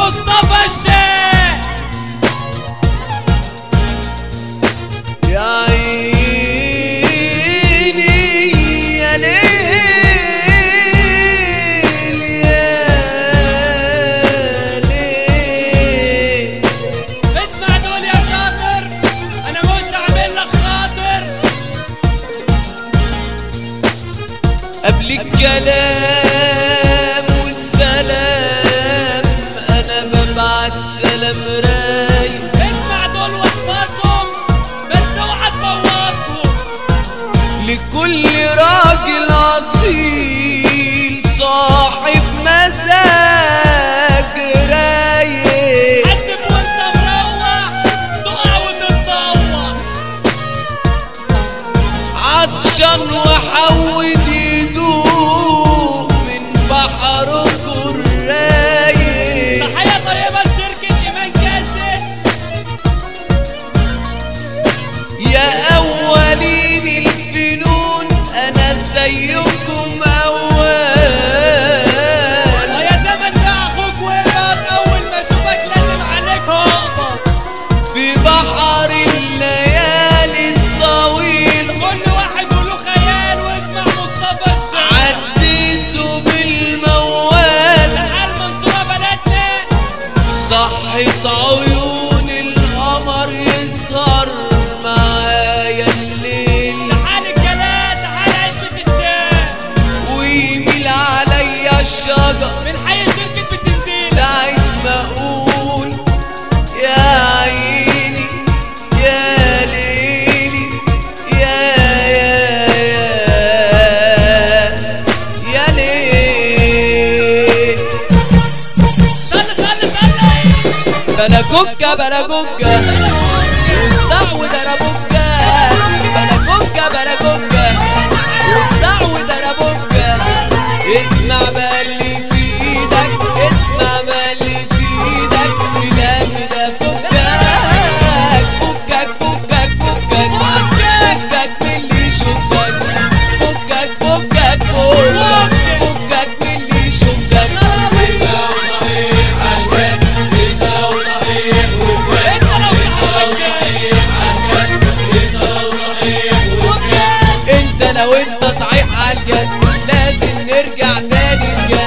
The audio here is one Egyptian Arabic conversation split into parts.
مصطفى الشيخ يا عيني يا ليل يا ليل اسمع دول يا شاطر انا مش هعمل لك خاطر قبل الكلام والسلام انا ببعت سلام رايق اسمع دول واحفظهم بس اوعى تبوظهم لكل راجل اصيل صاحب مزاج رايق حسب وانت مروح تقع وتتطوع عطشان وحود يدوق من بحركم الرايق تحية طيبة لشركة إيمان كاسد يا أولين الفنون أنا زيكم أول يا زمن ده أخوك وإبعت أول ما أشوفك لازم عليك هقبض في بحر الليالي الطويل كل واحد وله خيال واسمع مصطفى الشيخ عديته بالموال تعال منصورة بلدنا صحت عيون القمر يسهر معايا الليل تعال الجلال تعال عزبة الشام ويميل عليا الشجر من حي شركة بسنتين ساعة ما اقول يا عيني يا ليلي يا يا يا يا ليل صلي صلي صلي بلا كوكا بلا كوكا واستعوذ انا بوكا بلا كوكا بلا كوكا واستعوذ انا بوكا اسمع بقى اللي في ايدك اسمع بقى اللي في ايدك كلام ده فكك فكك فكك فكك فكك من اللي شفتك فكك فكك فكك فكك من اللي شفتك انت لو صحابك انت لو انت صحيح عالجد لازم نرجع تاني نجد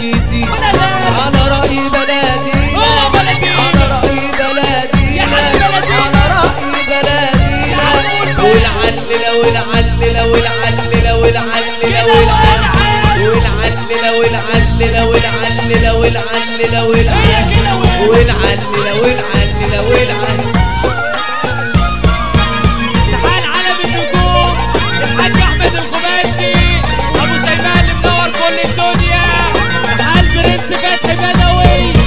كتير ولا على رأي بلدي هو بلدي. على رأي بلدي يا حاج بلدي. على رأي بلدي يا عم قول والعللة والعللة والعللة والعللة كده والعللة والعللة والعللة والعللة والعللة هي كده والعللة والعللة والعللة تعال علم النجوم الحاج احمد الخماسي ابو سلمان اللي منور كل الدنيا تعال برنس فتحي بدوي